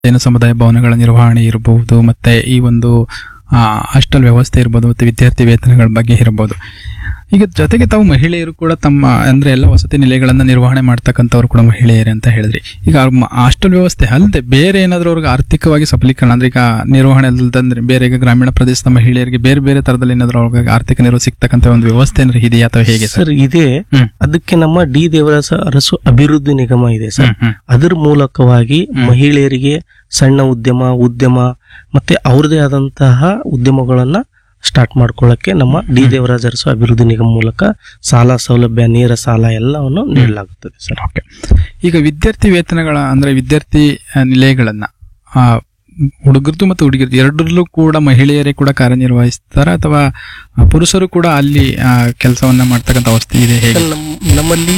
ಏನು ಸಮುದಾಯ ಭವನಗಳ ನಿರ್ವಹಣೆ ಇರಬಹುದು ಮತ್ತೆ ಈ ಒಂದು ಹಾಸ್ಟೆಲ್ ವ್ಯವಸ್ಥೆ ಇರ್ಬೋದು ಮತ್ತೆ ವಿದ್ಯಾರ್ಥಿ ವೇತನಗಳ ಬಗ್ಗೆ ಇರಬಹುದು ಈಗ ಜೊತೆಗೆ ತಾವು ಮಹಿಳೆಯರು ಕೂಡ ತಮ್ಮ ಅಂದ್ರೆ ಎಲ್ಲ ವಸತಿ ನಿಲಯಗಳನ್ನ ನಿರ್ವಹಣೆ ಮಾಡ್ತಕ್ಕಂಥವ್ರು ಕೂಡ ಮಹಿಳೆಯರೇ ಅಂತ ಹೇಳಿದ್ರಿ ಈಗ ಹಾಸ್ಟೆಲ್ ವ್ಯವಸ್ಥೆ ಅಲ್ಲದೆ ಬೇರೆ ಏನಾದ್ರೂ ಅವ್ರಿಗೆ ಆರ್ಥಿಕವಾಗಿ ಸಬಲೀಕರಣ ಅಂದ್ರೆ ಈಗ ನಿರ್ವಹಣೆ ಅಲ್ಲದಂದ್ರೆ ಬೇರೆ ಈಗ ಗ್ರಾಮೀಣ ಪ್ರದೇಶದ ಮಹಿಳೆಯರಿಗೆ ಬೇರೆ ಬೇರೆ ತರದಲ್ಲಿ ಏನಾದ್ರೂ ಅವ್ರಿಗೆ ಆರ್ಥಿಕ ನೆರವು ಸಿಗ್ತಕ್ಕಂಥ ಒಂದು ವ್ಯವಸ್ಥೆ ಏನಾದ್ರು ಇದೆಯಾ ಅಥವಾ ಹೇಗೆ ಸರ್ ಸರ್ ಇದೆ ಹ್ಮ್. ಅದಕ್ಕೆ ನಮ್ಮ ಡಿ ದೇವರಾಜ ಅರಸು ಅಭಿವೃದ್ಧಿ ನಿಗಮ ಇದೆ ಸರ್ ಹ್ಮ್, ಹ್ಮ್. ಅದ್ರ ಮೂಲಕವಾಗಿ ಮಹಿಳೆಯರಿಗೆ ಸಣ್ಣ ಉದ್ಯಮ ಉದ್ಯಮ ಮತ್ತೆ ಅವ್ರದೇ ಆದಂತಹ ಉದ್ಯಮಗಳನ್ನ ಸ್ಟಾರ್ಟ್ ಮಾಡ್ಕೊಳ್ಳಕ್ಕೆ ನಮ್ಮ ಡಿ ದೇವರಾಜ ಅರಸು ಅಭಿವೃದ್ಧಿ ನಿಗಮ ಮೂಲಕ ಸಾಲ ಸೌಲಭ್ಯ ನೇರ ಸಾಲ ಎಲ್ಲವನ್ನು ನೀಡಲಾಗುತ್ತದೆ ಸರ್ ಓಕೆ ಈಗ ವಿದ್ಯಾರ್ಥಿ ವೇತನಗಳ ಅಂದ್ರೆ ವಿದ್ಯಾರ್ಥಿ ಆ, ನಿಲಯಗಳನ್ನ ಆ, ಹುಡುಗರದು ಮತ್ತು ಹುಡುಗಿರದು ಎರಡರಲ್ಲೂ ಕೂಡ ಮಹಿಳೆಯರೇ ಕೂಡ ಕಾರ್ಯನಿರ್ವಹಿಸ್ತಾರ ಅಥವಾ ಆ, ಪುರುಷರು ಕೂಡ ಅಲ್ಲಿ ಕೆಲಸವನ್ನ ಮಾಡ್ತಕ್ಕಂಥ ಅವಸ್ಥೆ ಇದೆ ಹೇಗೆ ನಮ್- ನಮ್ಮಲ್ಲಿ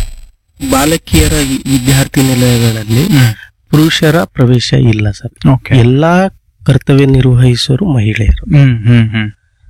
ಬಾಲಕಿಯರ ವಿ- ವಿದ್ಯಾರ್ಥಿ ನಿಲಯಗಳಲ್ಲಿ ಪುರುಷರ ಪ್ರವೇಶ ಇಲ್ಲ ಸರ್ ಓಕೆ ಎಲ್ಲಾ ಕರ್ತವ್ಯ ನಿರ್ವಹಿಸೋರು ಮಹಿಳೆಯರು ಹ್ಮ್ ಹ್ಮ್ ಹ್ಮ್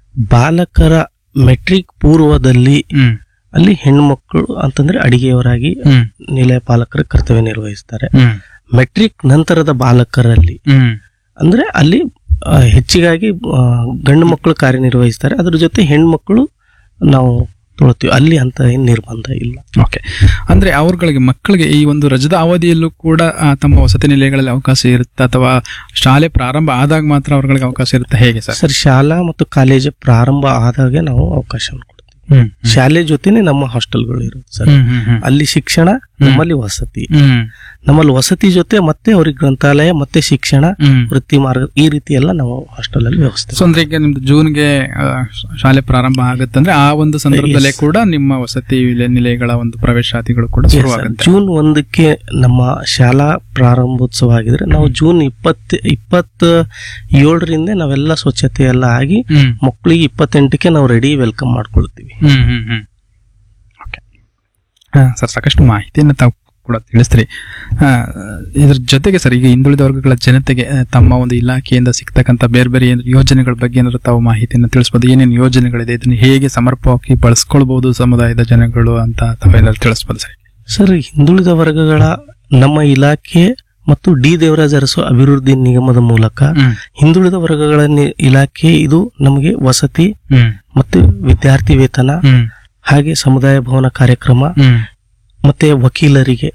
ಬಾಲಕರ ಮೆಟ್ರಿಕ್ ಪೂರ್ವದಲ್ಲಿ ಹ್ಮ್ ಅಲ್ಲಿ ಹೆಣ್ಮಕ್ಳು ಅಂತಂದ್ರೆ ಅಡಿಗೆಯವರಾಗಿ ಹ್ಮ್ ನಿಲಯ ಪಾಲಕರು ಕರ್ತವ್ಯ ನಿರ್ವಹಿಸ್ತಾರೆ ಹ್ಮ್ ಮೆಟ್ರಿಕ್ ನಂತರದ ಬಾಲಕರಲ್ಲಿ ಹ್ಮ್ ಅಂದ್ರೆ ಅಲ್ಲಿ ಆ, ಹೆಚ್ಚಿಗಾಗಿ ಆ, ಗಂಡು ಮಕ್ಕಳು ಕಾರ್ಯನಿರ್ವಹಿಸ್ತಾರೆ ಅದ್ರ ಜೊತೆ ಹೆಣ್ಮಕ್ಳು ನಾವು ತೊಳ್ತೀವಿ ಅಲ್ಲಿ ಅಂತ ಏನ್ ನಿರ್ಬಂಧ ಇಲ್ಲ ಓಕೆ ಅಂದ್ರೆ ಅವ್ರಗಳಿಗೆ ಮಕ್ಕಳಿಗೆ ಈ ಒಂದು ರಜದ ಅವಧಿಯಲ್ಲೂ ಕೂಡ ಆ, ತಮ್ಮ ವಸತಿ ನಿಲಯಗಳಲ್ಲಿ ಅವಕಾಶ ಇರುತ್ತೆ ಅಥವಾ ಶಾಲೆ ಪ್ರಾರಂಭ ಆದಾಗ ಮಾತ್ರ ಅವ್ರಗಳಿಗೆ ಅವಕಾಶ ಇರುತ್ತೆ ಹೇಗೆ ಸರ್ ಸರ್ ಶಾಲಾ ಮತ್ತು ಕಾಲೇಜು ಪ್ರಾರಂಭ ಆದಾಗೆ ನಾವು ಅವಕಾಶ ಕೊಡ್ತೀವಿ ಹ್ಮ್ ಶಾಲೆ ಜೊತೆನೆ ನಮ್ಮ ಹಾಸ್ಟೆಲ್ಗಳು ಇರುತ್ತೆ ಸರ್ ಹ್ಮ್ ಹ್ಮ್ ಹ್ಮ್ ಅಲ್ಲಿ ಶಿಕ್ಷಣ ನಮ್ಮಲ್ಲಿ ವಸತಿ ಹ್ಮ್ ನಮ್ಮಲ್ಲಿ ವಸತಿ ಜೊತೆ ಮತ್ತೆ ಅವ್ರಿಗೆ ಗ್ರಂಥಾಲಯ ಮತ್ತೆ ಶಿಕ್ಷಣ ಹ್ಮ್ ವೃತ್ತಿ ಮಾರ್ಗ ಈ ರೀತಿ ಎಲ್ಲ ನಾವು ಹಾಸ್ಟೆಲ್ ಅಲ್ಲಿ ವ್ಯವಸ್ಥೆ ಸೊ ಅಂದ್ರೆ ಈಗ ನಿಮ್ದು ಜೂನ್ಗೆ ಆ, ಶಾಲೆ ಪ್ರಾರಂಭ ಆಗುತ್ತಂದ್ರೆ ಆ ಒಂದು ಸಂದರ್ಭದಲ್ಲೇ ಕೂಡ ನಿಮ್ಮ ವಸತಿ ವಿಲೆ- ನಿಲಯಗಳ ಒಂದು ಪ್ರವೇಶಾತಿಗಳು ಕೂಡ ಶುರುವಾಗುತ್ತೆ ಜೂನ್ ಒಂದಕ್ಕೆ ನಮ್ಮ ಶಾಲಾ ಪ್ರಾರಂಭೋತ್ಸವ ಆಗಿದ್ರೆ ನಾವು ಜೂನ್ ಇಪ್ಪತ್ ಇಪ್ಪತ್ತ ಏಳರಿಂದ ನಾವೆಲ್ಲ ಸ್ವಚ್ಛತೆ ಎಲ್ಲ ಆಗಿ ಹ್ಮ್ ಮಕ್ಕಳಿಗೆ ಇಪ್ಪತ್ತೆಂಟಕ್ಕೆ ನಾವು ರೆಡಿ ವೆಲ್ಕಮ್ ಮಾಡ್ಕೊಳ್ತೀವಿ ಹ್ಮ್ ಹ್ಮ್ ಹ್ಮ್ ಓಕೆ ಸರ್ ಸಾಕಷ್ಟು ಮಾಹಿತಿಯನ್ನು ತಾವು ಕೂಡ ತಿಳಿಸ್ತೀರಿ ಆ, ಇದ್ರ ಜೊತೆಗೆ ಸರ್ ಈಗ ಹಿಂದುಳಿದ ವರ್ಗಗಳ ಜನತೆಗೆ ಆ, ತಮ್ಮ ಒಂದು ಇಲಾಖೆಯಿಂದ ಸಿಗ್ತಕ್ಕಂಥ ಬೇರೆ ಬೇರೆ ಏನ್ ಯೋಜನೆಗಳ ಬಗ್ಗೆ ಏನಾದ್ರು ತಾವು ಮಾಹಿತಿಯನ್ನು ತಿಳಿಸ್ಬೋದು ಏನೇನು ಯೋಜನೆಗಳಿದೆ ಇದನ್ನು ಹೇಗೆ ಸಮರ್ಪಕವಾಗಿ ಬಳಸ್ಕೊಳ್ಬಹುದು ಸಮುದಾಯದ ಜನಗಳು ಅಂತ ತಾವೆಲ್ಲರೂ ತಿಳಿಸ್ಬೋದು ಸರ್ ಸರ್ ಹಿಂದುಳಿದ ವರ್ಗಗಳ ನಮ್ಮ ಇಲಾಖೆ ಮತ್ತು ಡಿ ದೇವರಾಜ ಅರಸು ಅಭಿವೃದ್ಧಿ ನಿಗಮದ ಮೂಲಕ ಹ್ಮ್ ಹಿಂದುಳಿದ ವರ್ಗಗಳ ನಿ- ಇಲಾಖೆ ಇದು ನಮಗೆ ವಸತಿ ಹ್ಮ್ ಮತ್ತು ವಿದ್ಯಾರ್ಥಿ ವೇತನ ಹ್ಮ್ ಹಾಗೆ ಸಮುದಾಯ ಭವನ ಕಾರ್ಯಕ್ರಮ ಹ್ಮ್ ಮತ್ತೆ ವಕೀಲರಿಗೆ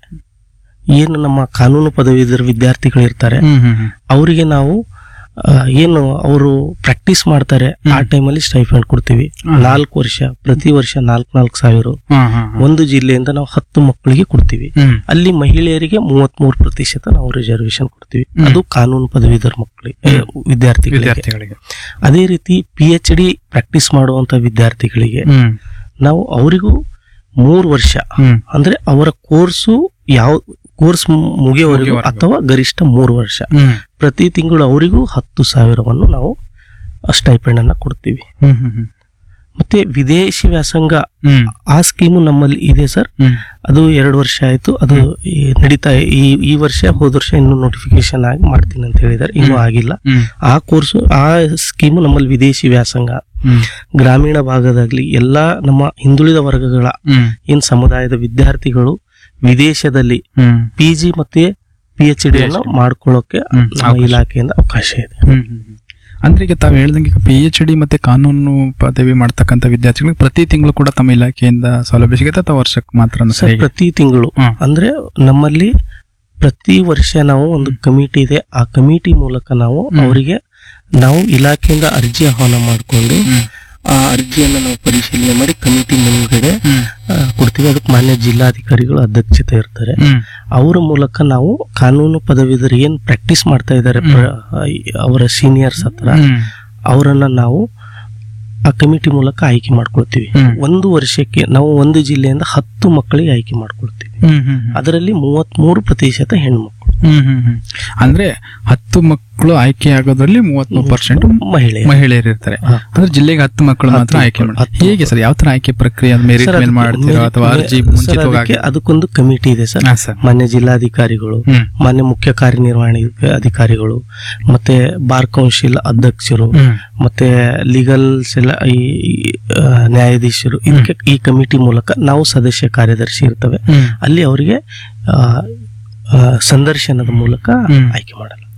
ಏನು ನಮ್ಮ ಕಾನೂನು ಪದವೀಧರ ವಿದ್ಯಾರ್ಥಿಗಳಿರ್ತಾರೆ ಹ್ಮ್ ಹ್ಮ್ ಹ್ಮ್ ಅವರಿಗೆ ನಾವು ಆ, ಏನು ಅವರು ಪ್ರಾಕ್ಟೀಸ್ ಮಾಡ್ತಾರೆ ಆ ಟೈಮಲ್ಲಿ ಸ್ಟೈಫಂಡ್ ಕೊಡ್ತೀವಿ ನಾಲ್ಕು ವರ್ಷ ಪ್ರತಿ ವರ್ಷ ನಾಲ್ಕು ನಾಲ್ಕು ಸಾವಿರ ಹಾ ಹಾ ಹಾ. ಒಂದು ಜಿಲ್ಲೆಯಿಂದ ನಾವು ಹತ್ತು ಮಕ್ಕಳಿಗೆ ಕೊಡ್ತೀವಿ ಹ್ಮ್ ಅಲ್ಲಿ ಮಹಿಳೆಯರಿಗೆ ಮೂವತ್ಮೂರು ಪ್ರತಿಶತ ನಾವು ರಿಸರ್ವೇಶನ್ ಕೊಡ್ತೀವಿ ಹ್ಮ್. ಅದು ಕಾನೂನು ಪದವೀಧರ ಮಕ್ಕಳಿಗೆ ವಿದ್ಯಾರ್ಥಿಗಳಿಗೆ ವಿದ್ಯಾರ್ಥಿಗಳಿಗೆ ಅದೇ ರೀತಿ ಪಿ ಎಚ್ ಡಿ ಪ್ರಾಕ್ಟೀಸ್ ಮಾಡುವಂತ ವಿದ್ಯಾರ್ಥಿಗಳಿಗೆ ಹ್ಮ್ ನಾವು ಅವರಿಗೂ ಮೂರು ವರ್ಷ ಹ್ಮ್ ಅಂದ್ರೆ ಅವರ ಕೋರ್ಸು ಯಾವ ಕೋರ್ಸ್ ಮುಗಿಯೋವರೆಗೂ ಮುಗಿಯೋವರೆಗೂ. ಅಥವಾ ಗರಿಷ್ಠ ಮೂರು ವರ್ಷ ಹ್ಮ್ ಪ್ರತಿ ತಿಂಗಳು ಅವರಿಗೂ ಹತ್ತು ಸಾವಿರವನ್ನು ನಾವು ಸ್ಟೈಪೆಂಡ್ ಅನ್ನ ಕೊಡ್ತೀವಿ ಹ್ಮ್ ಹ್ಮ್ ಹ್ಮ್ ಮತ್ತೆ ವಿದೇಶಿ ವ್ಯಾಸಂಗ ಹ್ಮ್ ಆ ಸ್ಕೀಮು ನಮ್ಮಲ್ಲಿ ಇದೆ ಸರ್ ಹ್ಮ್ ಅದು ಎರಡು ವರ್ಷ ಆಯ್ತು ಅದು ಈ ನಡೀತಾ ಈ ಈ ವರ್ಷ ಹೋದ ವರ್ಷ ಇನ್ನು ನೋಟಿಫಿಕೇಶನ್ ಆಗಿ ಮಾಡ್ತೀನಿ ಅಂತ ಹೇಳಿದ್ದಾರೆ ಇನ್ನೂ ಆಗಿಲ್ಲ ಹ್ಮ್ ಆ ಕೋರ್ಸು ಆ ಸ್ಕೀಮು ನಮ್ಮಲ್ಲಿ ವಿದೇಶಿ ವ್ಯಾಸಂಗ ಹ್ಮ್ ಗ್ರಾಮೀಣ ಭಾಗದಾಗ್ಲಿ ಎಲ್ಲಾ ನಮ್ಮ ಹಿಂದುಳಿದ ವರ್ಗಗಳ ಹ್ಮ್ ಏನ್ ಸಮುದಾಯದ ವಿದ್ಯಾರ್ಥಿಗಳು ವಿದೇಶದಲ್ಲಿ ಹ್ಮ್ ಪಿ ಜಿ ಮತ್ತೆ ಪಿ ಎಚ್ ಡಿ ಅನ್ನು ಮಾಡ್ಕೊಳ್ಳೋಕೆ ಹ್ಮ್, ನಮ್ಮ ಅವಕಾಶ. ಇಲಾಖೆಯಿಂದ ಅವಕಾಶ ಇದೆ ಹ್ಮ್ ಹ್ಮ್ ಹ್ಮ್. ಅಂದ್ರೆ ಈಗ ತಾವು ಹೇಳ್ದಂಗೆ ಪಿ ಎಚ್ ಡಿ ಮತ್ತೆ ಕಾನೂನು ಪದವಿ ಮಾಡ್ತಕ್ಕಂಥ ವಿದ್ಯಾರ್ಥಿಗಳಿಗೆ ಪ್ರತಿ ತಿಂಗಳು ಕೂಡ ತಮ್ಮ ಇಲಾಖೆಯಿಂದ ಸೌಲಭ್ಯ ಸಿಗುತ್ತೆ ಅಥವಾ ವರ್ಷಕ್ಕೆ ಮಾತ್ರ ಸರ್ ಪ್ರತಿ ತಿಂಗಳು ಹ್ಮ್. ಅಂದ್ರೆ ನಮ್ಮಲ್ಲಿ ಪ್ರತಿ ವರ್ಷ ನಾವು ಒಂದು ಕಮಿಟಿ ಇದೆ ಆ ಕಮಿಟಿ ಮೂಲಕ ನಾವು ಅವರಿಗೆ ನಾವು ಇಲಾಖೆಯಿಂದ ಅರ್ಜಿ ಆಹ್ವಾನ ಮಾಡಿಕೊಂಡು ಆ ಅರ್ಜಿಯನ್ನು ನಾವು ಪರಿಶೀಲನೆ ಮಾಡಿ ಕಮಿಟಿ ಮುಂದ್ಗಡೆ ಆ, ಕೊಡ್ತೀವಿ ಅದಕ್ಕೆ ಮಾನ್ಯ ಜಿಲ್ಲಾಧಿಕಾರಿಗಳು ಅಧ್ಯಕ್ಷತೆ ಇರ್ತಾರೆ ಅವರ ಮೂಲಕ ನಾವು ಕಾನೂನು ಪದವೀಧರು ಏನ್ ಪ್ರಾಕ್ಟೀಸ್ ಮಾಡ್ತಾ ಇದ್ದಾರೆ ಪ್ರ- ಅವರ ಸೀನಿಯರ್ಸ್ ಹತ್ರ ಅವರನ್ನ ನಾವು ಆ ಕಮಿಟಿ ಮೂಲಕ ಆಯ್ಕೆ ಮಾಡ್ಕೊಳ್ತೀವಿ ಹ್ಮ್. ಒಂದು ವರ್ಷಕ್ಕೆ ನಾವು ಒಂದು ಜಿಲ್ಲೆಯಿಂದ ಹತ್ತು ಮಕ್ಕಳಿಗೆ ಆಯ್ಕೆ ಮಾಡ್ಕೊಳ್ತೀವಿ ಅದರಲ್ಲಿ ಮೂವತ್ಮೂರು ಪ್ರತಿಶತ ಹೆಣ್ಮಕ್ಳು ಅಂದ್ರೆ ಹತ್ತು ಮಕ್ಕಳು ಆಯ್ಕೆ ಆಗೋದ್ರಲ್ಲಿ ಮೂವತ್ಮೂರು ಪರ್ಸೆಂಟ್ ಮಹಿಳೆ ಮಹಿಳೆಯರು ಇರ್ತಾರೆ ಹಾ. ಅಂದ್ರೆ ಜಿಲ್ಲೆಗೆ ಹತ್ತು ಮಕ್ಕಳು ಮಾತ್ರ ಹತ್ತು ಆಯ್ಕೆ ಮಕ್ಕಳು, ಮಾಡಿ ಹತ್ತು ಹೇಗೆ ಸರ್ ಯಾವ ತರ ಆಯ್ಕೆ ಪ್ರಕ್ರಿಯೆ ಮೆರಿಟ್ ಸರ್, ಮೇಲೆ ಅದಕ್ಕೆ ಮಾಡ್ತೀರೋ merit ಅಥವಾ ಮೇಲೆ- ಅರ್ಜಿ ಸರ್, ಮುಂಚಿತವಾಗಿ ಅದಕ್ಕೆ ಅದಕ್ಕೊಂದು ಕಮಿಟಿ ಇದೆ ಸರ್ ಹಾ ಸರ್ ಮಾನ್ಯ ಜಿಲ್ಲಾಧಿಕಾರಿಗಳು ಹ್ಮ್ ಮಾನ್ಯ ಮುಖ್ಯ ಕಾರ್ಯನಿರ್ವಹಣೆ ಅಧಿಕಾರಿಗಳು ಮತ್ತೆ ಬಾರ್ ಕೌನ್ಸಿಲ್ ಅಧ್ಯಕ್ಷರು ಹ್ಮ್ ಮತ್ತೆ ಲೀಗಲ್ಸ್ ಎಲ್ಲ ಈ ಈ, ಆ, ನ್ಯಾಯಾಧೀಶರು ಇದಕ್ಕೆ ಈ ಕಮಿಟಿ ಮೂಲಕ ನಾವು ಸದಸ್ಯ ಕಾರ್ಯದರ್ಶಿ ಇರ್ತವೆ ಹ್ಮ್ ಅಲ್ಲಿ ಅವರಿಗೆ ಆ, ಆ, ಸಂದರ್ಶನದ ಮೂಲಕ ಹ್ಮ್. ಆಯ್ಕೆ ಮಾಡಲ್ಲ